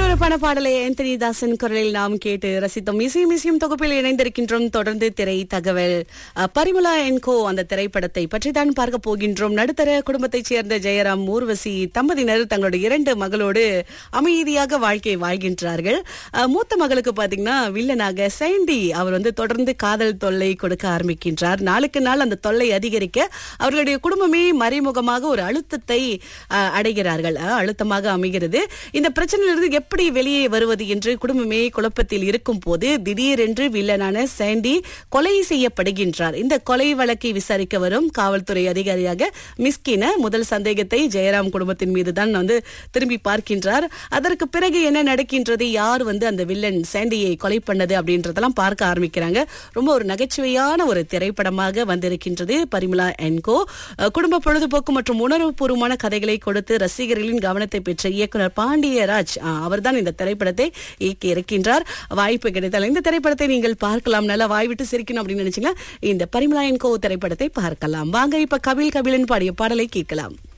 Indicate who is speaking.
Speaker 1: விறுவிறுப்பான பாடலை ஆந்தனி தாசன் குரலில் நாம் கேட்டு ரசித்தோம் இசை மிசியும் தொகுப்பில் இணைந்திருக்கின்றோம் தொடர்ந்து திரை தகவல் அஹ், பரிமளா என்கோ அந்த திரைப்படத்தை பற்றி தான் பார்க்க போகின்றோம் நடுத்தர குடும்பத்தைச் சேர்ந்த ஜெயராம் ஊர்வசி தம்பதியினர் தங்களுடைய இரண்டு மகளோடு அமைதியாக வாழ்க்கை வாழ்கின்றார்கள் அஹ், மூத்த மகளுக்கு பாத்தீங்கன்னா வில்லனாக சேண்டி அவர் வந்து தொடர்ந்து காதல் தொல்லை கொடுக்க ஆரம்பிக்கின்றார் நாளுக்கு நாள் அந்த தொல்லை அதிகரிக்க அவர்களுடைய குடும்பமே மறைமுகமாக ஒரு அழுத்தத்தை அஹ், அடைகிறார்கள் அஹ், அழுத்தமாக அமைகிறது இந்த பிரச்சனையிலிருந்து எப்படி வெளியே வருவது என்று குடும்பமே குழப்பத்தில் இருக்கும் போது திடீரென்று வில்லனான சாண்டி கொலை செய்யப்படுகின்றார் இந்த கொலை வழக்கை விசாரிக்க வரும் காவல்துறை அதிகாரியாக மிஸ்கின முதல் சந்தேகத்தை ஜெயராம் குடும்பத்தின் மீது தான் வந்து திரும்பி பார்க்கின்றார் அதற்கு பிறகு என்ன நடக்கின்றது யார் வந்து அந்த வில்லன் சாண்டியை கொலை பண்ணது அப்படின்றதெல்லாம் பார்க்க ஆரம்பிக்கிறாங்க ரொம்ப ஒரு நகைச்சுவையான ஒரு திரைப்படமாக வந்திருக்கின்றது பரிமளா என்கோ அஹ், குடும்ப பொழுதுபோக்கு மற்றும் உணர்வுபூர்வமான கதைகளை கொடுத்து ரசிகர்களின் கவனத்தை பெற்ற இயக்குனர் பாண்டியராஜ் அஹ், அவர்தான் இந்த திரைப்படத்தை இயக்கி இருக்கின்றார் வாய்ப்பு கிடைத்தால் இந்த திரைப்படத்தை நீங்கள் பார்க்கலாம் நல்லா வாய் விட்டு சிரிக்கணும் அப்படின்னு நினைச்சீங்கன்னா இந்த பரிமளா என்கோ திரைப்படத்தை பார்க்கலாம் வாங்க இப்ப கபில் கபிலன் பாடிய பாடலை கேட்கலாம்